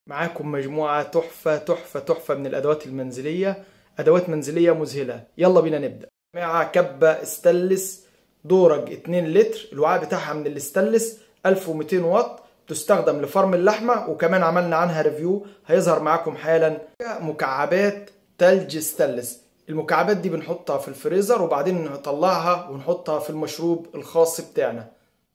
معاكم مجموعة تحفة تحفة تحفة من الأدوات المنزلية أدوات منزلية مذهلة يلا بينا نبدأ جماعة كبة استلس دورج 2 لتر الوعاء بتاعها من الاستلس 1200 واط تستخدم لفرم اللحمة وكمان عملنا عنها ريفيو هيظهر معاكم حالا مكعبات تلج استلس المكعبات دي بنحطها في الفريزر وبعدين نطلعها ونحطها في المشروب الخاص بتاعنا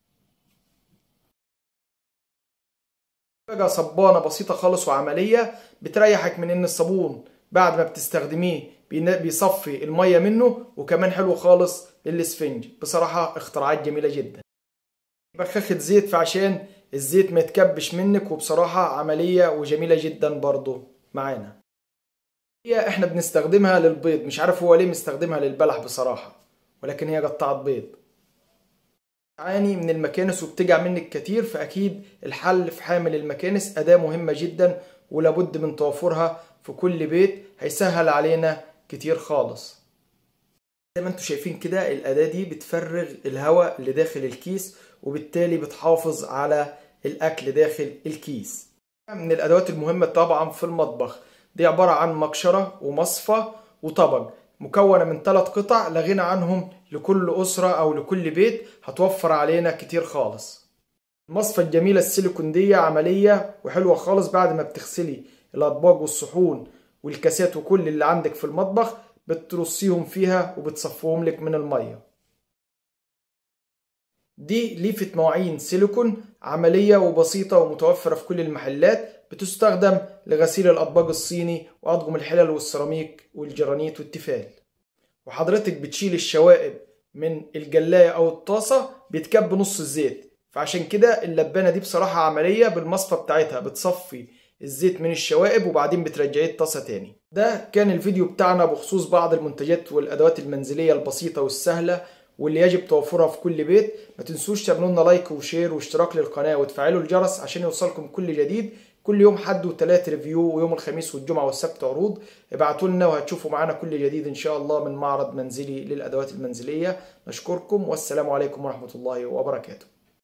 حاجة صبانة بسيطة خالص وعملية بتريحك من ان الصابون بعد ما بتستخدميه بيصفي المية منه وكمان حلو خالص للسفنج بصراحة اختراعات جميلة جدا بخاخة زيت فعشان الزيت ما يتكبش منك وبصراحة عملية وجميلة جدا برضو معانا هي احنا بنستخدمها للبيض مش عارف هو ليه مستخدمها للبلح بصراحة ولكن هي قطعة بيض تعاني من المكانس وبتجع منك كتير فأكيد الحل في حامل المكانس أداة مهمة جدا ولابد من توفرها في كل بيت هيسهل علينا كتير خالص زي ما انتم شايفين كده الأداة دي بتفرغ الهواء اللي داخل الكيس وبالتالي بتحافظ على الأكل داخل الكيس من الأدوات المهمة طبعا في المطبخ دي عبارة عن مقشرة ومصفى وطبق مكونة من ثلاث قطع لا غنى عنهم لكل أسرة أو لكل بيت هتوفر علينا كتير خالص المصفى الجميلة السيليكون دي عملية وحلوة خالص بعد ما بتغسلي الأطباق والصحون والكاسات وكل اللي عندك في المطبخ بترصيهم فيها وبتصفوهم لك من المية دي ليفة مواعين سيليكون عملية وبسيطة ومتوفرة في كل المحلات بتستخدم لغسيل الأطباق الصيني وأطقم الحلل والسيراميك والجرانيت والتيفال وحضرتك بتشيل الشوائب من الجلاية أو الطاسة بيتكب نص الزيت فعشان كده اللبانة دي بصراحة عملية بالمصفى بتاعتها بتصفي الزيت من الشوائب وبعدين بترجعيه الطاسة تاني ده كان الفيديو بتاعنا بخصوص بعض المنتجات والأدوات المنزلية البسيطة والسهلة واللي يجب توفرها في كل بيت ما تنسوش تعملوا لنا لايك وشير واشتراك للقناة وتفعلوا الجرس عشان يوصلكم كل جديد كل يوم حد وثلاث ريفيو ويوم الخميس والجمعة والسبت عروض ابعتوا لنا وهتشوفوا معانا كل جديد ان شاء الله من معرض منزلي للأدوات المنزلية نشكركم والسلام عليكم ورحمة الله وبركاته